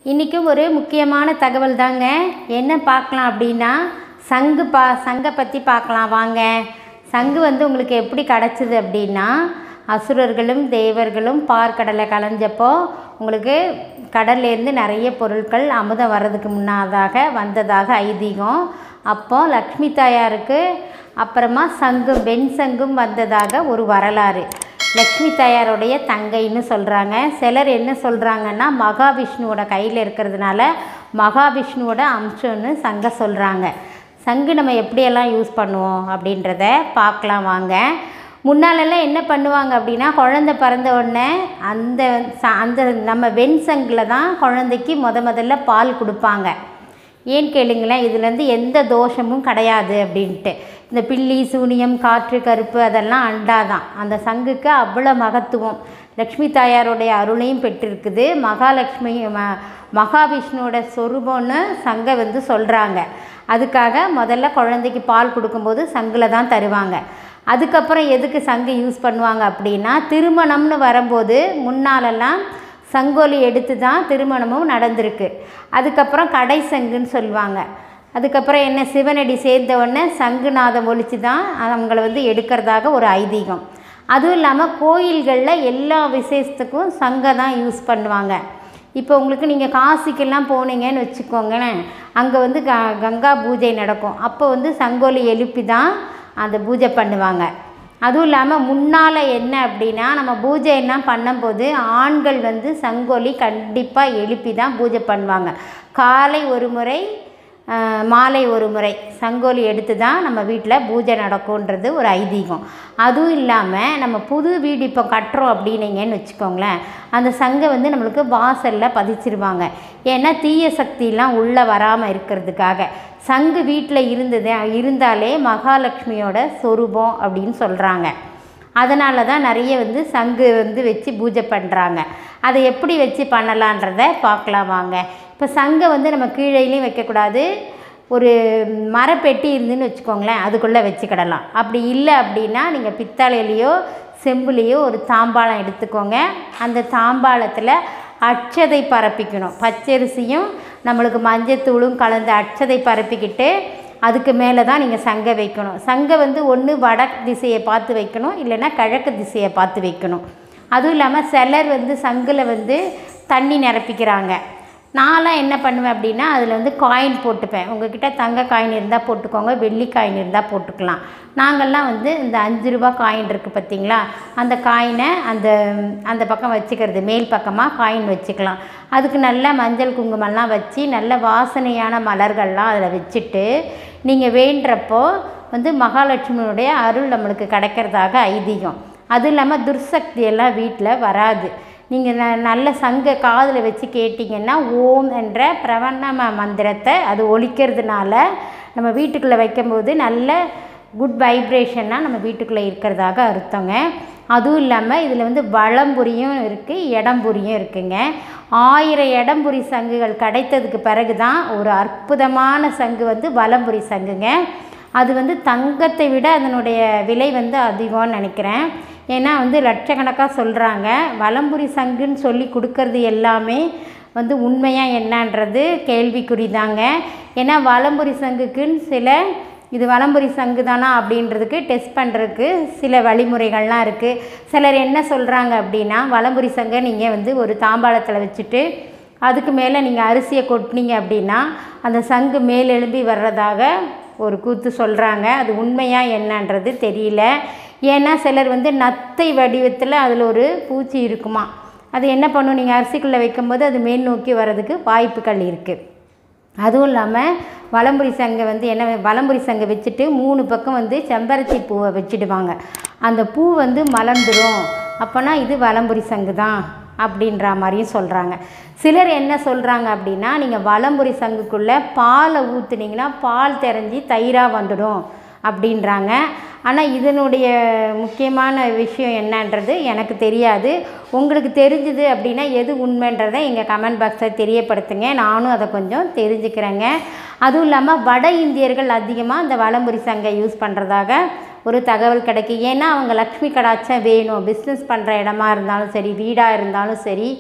இன்றைக்கும் ஒரு முக்கியமான தகவல் தாங்க என்ன பார்க்கலாம் அப்படின்னா சங்கு பா சங்கை பற்றி பார்க்கலாம் வாங்க சங்கு வந்து உங்களுக்கு எப்படி கிடச்சிது அப்படின்னா அசுரர்களும் தேவர்களும் பார்க்கடலை கலைஞ்சப்போ உங்களுக்கு கடல்லேருந்து நிறைய பொருட்கள் அமுதம் வர்றதுக்கு முன்னதாக வந்ததாக ஐதீகம் அப்போ லக்ஷ்மி தாயாருக்கு அப்புறமா சங்கும் வெண் சங்கும் வந்ததாக ஒரு வரலாறு லக்ஷ்மி தாயாருடைய தங்கைன்னு சொல்கிறாங்க சிலர் என்ன சொல்கிறாங்கன்னா மகாவிஷ்ணுவோட கையில் இருக்கிறதுனால மகாவிஷ்ணுவோட அம்சம்னு சங்க சொல்கிறாங்க சங்கு நம்ம எப்படியெல்லாம் யூஸ் பண்ணுவோம் அப்படின்றத பார்க்கலாம் வாங்க முன்னாலெல்லாம் என்ன பண்ணுவாங்க அப்படின்னா குழந்தை பிறந்த உடனே அந்த ச- அந்த நம்ம வெண் சங்கில் தான் குழந்தைக்கு முத முதல்ல பால் கொடுப்பாங்க ஏன் கேளுங்களேன் இதுலேருந்து எந்த தோஷமும் கிடையாது அப்படின்ட்டு இந்த பில்லி சூனியம் காற்று கருப்பு அதெல்லாம் அண்டாதான் அந்த சங்குக்கு அவ்வளோ மகத்துவம் லக்ஷ்மி தாயாருடைய அருளையும் பெற்றிருக்குது மகாலட்சுமி ம மகாவிஷ்ணுவோட சொரூபம்னு சங்கை வந்து சொல்கிறாங்க அதுக்காக முதல்ல குழந்தைக்கு பால் கொடுக்கும்போது சங்கில் தான் தருவாங்க அதுக்கப்புறம் எதுக்கு சங்கு யூஸ் பண்ணுவாங்க அப்படின்னா திருமணம்னு வரும்போது முன்னாலெல்லாம் சங்கோலி எடுத்து தான் திருமணமும் நடந்திருக்கு அதுக்கப்புறம் கடை சங்குன்னு சொல்லுவாங்க அதுக்கப்புறம் என்ன சிவனடி சேர்ந்த உடனே சங்குநாதம் ஒழிச்சு தான் அவங்கள வந்து எடுக்கிறதாக ஒரு ஐதீகம் அதுவும் இல்லாமல் கோயில்களில் எல்லா விசேஷத்துக்கும் சங்கை தான் யூஸ் பண்ணுவாங்க இப்போ உங்களுக்கு நீங்கள் காசிக்கெல்லாம் போனீங்கன்னு வச்சுக்கோங்களேன் அங்கே வந்து க கங்கா பூஜை நடக்கும் அப்போ வந்து சங்கோலி எழுப்பி தான் அந்த பூஜை பண்ணுவாங்க அதுவும் இல்லாமல் முன்னால் என்ன அப்படின்னா நம்ம பூஜை எல்லாம் பண்ணும்போது ஆண்கள் வந்து சங்கோலி கண்டிப்பாக எழுப்பி தான் பூஜை பண்ணுவாங்க காலை ஒரு முறை ஆஹ், மாலை ஒரு முறை சங்கோலி எடுத்து தான் நம்ம வீட்டில் பூஜை நடக்கும்ன்றது ஒரு ஐதீகம் அதுவும் இல்லாமல் நம்ம புது வீடு இப்போ கட்டுறோம் அப்படின்னீங்கன்னு வச்சுக்கோங்களேன் அந்த சங்கை வந்து நம்மளுக்கு வாசலில் பதிச்சிருவாங்க ஏன்னா தீய சக்தியெலாம் உள்ளே வராமல் இருக்கிறதுக்காக சங்கு வீட்டில் இருந்தது இருந்தாலே மகாலட்சுமியோட சொரூபம் அப்படின்னு சொல்கிறாங்க அதனால தான் நிறைய வந்து சங்கு வந்து வச்சு பூஜை பண்ணுறாங்க அதை எப்படி வச்சு பண்ணலான்றத பார்க்கலாம் வாங்க இப்போ சங்கை வந்து நம்ம கீழேலையும் வைக்கக்கூடாது ஒரு மரப்பெட்டி இருந்துன்னு வச்சுக்கோங்களேன் அதுக்குள்ளே வச்சுக்கிடலாம் அப்படி இல்லை அப்படின்னா நீங்கள் பித்தளையிலையோ செம்புலேயோ ஒரு தாம்பாளம் எடுத்துக்கோங்க அந்த தாம்பாளத்தில் அட்சதை பரப்பிக்கணும் பச்சரிசியும் நம்மளுக்கு மஞ்சத்தூளும் கலந்து அட்சதை பரப்பிக்கிட்டு அதுக்கு மேலே தான் நீங்கள் சங்கை வைக்கணும் சங்கை வந்து ஒன்று வட திசையை பார்த்து வைக்கணும் இல்லைன்னா கிழக்கு திசையை பார்த்து வைக்கணும் அதுவும் இல்லாமல் சிலர் வந்து சங்கில் வந்து தண்ணி நிரப்பிக்கிறாங்க நான்லாம் என்ன பண்ணுவேன் அப்படின்னா அதில் வந்து காயின் போட்டுப்பேன் உங்ககிட்ட தங்க காயின் இருந்தால் போட்டுக்கோங்க வெள்ளி காயின் இருந்தால் போட்டுக்கலாம் நாங்கள்லாம் வந்து இந்த அஞ்சு ரூபா காயின் இருக்குது பார்த்தீங்களா அந்த காயினை அந்த அந்த பக்கம் வச்சுக்கிறது மேல் பக்கமாக காயின் வச்சுக்கலாம் அதுக்கு நல்ல மஞ்சள் குங்குமம்லாம் வச்சு நல்ல வாசனையான மலர்கள்லாம் அதில் வச்சுட்டு நீங்கள் வேண்டுறப்போ வந்து மகாலட்சுமியுடைய அருள் நம்மளுக்கு கிடைக்கிறதாக ஐதீகம் அதுவும் இல்லாமல் துர்சக்தி எல்லாம் வீட்டில் வராது நீங்கள் ந நல்ல சங்க காதில் வச்சு கேட்டிங்கன்னா ஓம் என்ற பிரவண்ணம மந்திரத்தை அது ஒலிக்கிறதுனால நம்ம வீட்டுக்குள்ளே வைக்கும்போது நல்ல குட் வைப்ரேஷனாக நம்ம வீட்டுக்குள்ளே இருக்கிறதாக அர்த்தங்க அதுவும் இல்லாமல் இதில் வந்து வளம்புரியும் இருக்குது இடம்புரியும் இருக்குங்க ஆயிரம் இடம்புரி சங்குகள் கிடைத்ததுக்கு பிறகு தான் ஒரு அற்புதமான சங்கு வந்து வலம்புரி சங்குங்க அது வந்து தங்கத்தை விட அதனுடைய விலை வந்து அதிகம்னு நினைக்கிறேன் ஏன்னா வந்து லட்சக்கணக்காக சொல்கிறாங்க வலம்புரி சங்குன்னு சொல்லி கொடுக்கறது எல்லாமே வந்து உண்மையாக என்னன்றது கேள்விக்குறி தாங்க ஏன்னா வலம்புரி சங்குக்குன்னு சில இது வலம்புரி சங்கு தானா அப்படின்றதுக்கு டெஸ்ட் பண்ணுறதுக்கு சில வழிமுறைகள்லாம் இருக்குது சிலர் என்ன சொல்கிறாங்க அப்படின்னா வலம்புரி சங்கை நீங்கள் வந்து ஒரு தாம்பாளத்தில் வச்சுட்டு அதுக்கு மேலே நீங்கள் அரிசியை கொட்டினீங்க அப்படின்னா அந்த சங்கு மேலெழும்பி வர்றதாக ஒரு கூத்து சொல்கிறாங்க அது உண்மையாக என்னன்றது தெரியல ஏன்னா சிலர் வந்து நத்தை வடிவத்தில் அதில் ஒரு பூச்சி இருக்குமா அது என்ன பண்ணும் நீங்கள் அரிசிக்குள்ளே வைக்கும்போது அது மேல் நோக்கி வர்றதுக்கு வாய்ப்புகள் இருக்குது அதுவும் இல்லாமல் வலம்புரி சங்கை வந்து என்ன வலம்புரி சங்கை வச்சுட்டு மூணு பக்கம் வந்து செம்பருத்தி பூவை வச்சுடுவாங்க அந்த பூ வந்து மலர்ந்துடும் அப்போனா இது வலம்புரி சங்கு தான் அப்படின்ற மாதிரியும் சொல்கிறாங்க சிலர் என்ன சொல்கிறாங்க அப்படின்னா நீங்கள் வலம்புரி சங்குக்குள்ளே பாலை ஊற்றுனீங்கன்னா பால் தெரிஞ்சு தயிராக வந்துடும் அப்படின்றாங்க ஆனால் இதனுடைய முக்கியமான விஷயம் என்னன்றது எனக்கு தெரியாது உங்களுக்கு தெரிஞ்சுது அப்படின்னா எது உண்மைன்றதை எங்கள் கமெண்ட் பாக்ஸில் தெரியப்படுத்துங்க நானும் அதை கொஞ்சம் தெரிஞ்சுக்கிறேங்க அதுவும் இல்லாமல் வட இந்தியர்கள் அதிகமாக இந்த வலம்புரி சங்கை யூஸ் பண்ணுறதாக ஒரு தகவல் கிடைக்கும் ஏன்னா அவங்க லக்ஷ்மி கடாட்சம் வேணும் பிஸ்னஸ் பண்ணுற இடமா இருந்தாலும் சரி வீடாக இருந்தாலும் சரி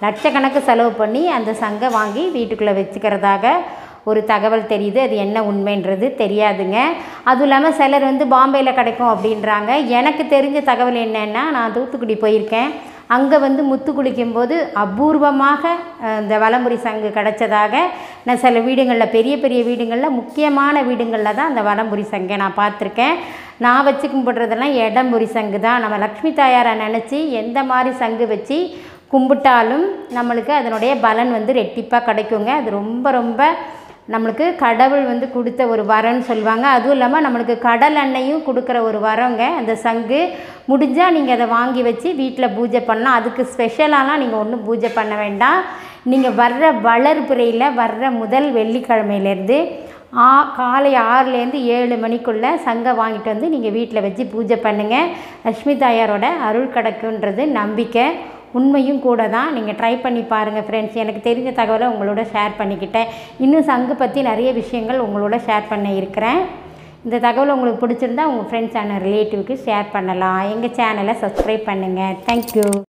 லட்சக்கணக்கு செலவு பண்ணி அந்த சங்கை வாங்கி வீட்டுக்குள்ளே வச்சுக்கிறதாக ஒரு தகவல் தெரியுது அது என்ன உண்மைன்றது தெரியாதுங்க அதுவும் இல்லாமல் சிலர் வந்து பாம்பேயில் கிடைக்கும் அப்படின்றாங்க எனக்கு தெரிஞ்ச தகவல் என்னென்னா நான் தூத்துக்குடி போயிருக்கேன் அங்கே வந்து முத்து குளிக்கும்போது அபூர்வமாக அஹ், இந்த வலம்புரி சங்கு கிடச்சதாக நான் சில வீடுங்களில் பெரிய பெரிய வீடுங்களில் முக்கியமான வீடுங்களில் தான் அந்த வலம்புரி சங்கை நான் பார்த்துருக்கேன் நான் வச்சு கும்பிட்றதெல்லாம் இடம்புரி சங்கு தான் நம்ம லக்ஷ்மி தாயாரை நினச்சி எந்த மாதிரி சங்கு வச்சு கும்பிட்டாலும் நம்மளுக்கு அதனுடைய பலன் வந்து ரெட்டிப்பாக கிடைக்குங்க அது ரொம்ப ரொம்ப நம்மளுக்கு கடவுள் வந்து கொடுத்த ஒரு வரம்னு சொல்லுவாங்க அதுவும் இல்லாமல் நம்மளுக்கு கடல் எண்ணெயும் கொடுக்குற ஒரு வரங்க அந்த சங்கு முடிஞ்சால் நீங்கள் அதை வாங்கி வச்சு வீட்டில் பூஜை பண்ணலாம் அதுக்கு ஸ்பெஷலாலாம் நீங்கள் ஒன்றும் பூஜை பண்ண வேண்டாம் நீங்கள் வர்ற வளர்பிறையில் வர்ற முதல் வெள்ளிக்கிழமையிலேருந்து ஆ காலை ஆறுலேருந்து ஏழு மணிக்குள்ளே சங்கை வாங்கிட்டு வந்து நீங்கள் வீட்டில் வச்சு பூஜை பண்ணுங்கள் லக்ஷ்மி தாயாரோட அருள் கிடைக்குன்றது நம்பிக்கை உண்மையும் கூட தான் நீங்கள் ட்ரை பண்ணி பாருங்கள் ஃப்ரெண்ட்ஸ் எனக்கு தெரிஞ்ச தகவலை உங்களோட ஷேர் பண்ணிக்கிட்டேன் இன்னும் சங்கு பற்றி நிறைய விஷயங்கள் உங்களோட ஷேர் பண்ண இருக்கிறேன் இந்த தகவல் உங்களுக்கு பிடிச்சிருந்தா உங்கள் ஃப்ரெண்ட்ஸ் அண்ட் ரிலேட்டிவ்க்கு ஷேர் பண்ணலாம் எங்கள் சேனலை சப்ஸ்கிரைப் பண்ணுங்கள் தேங்க்யூ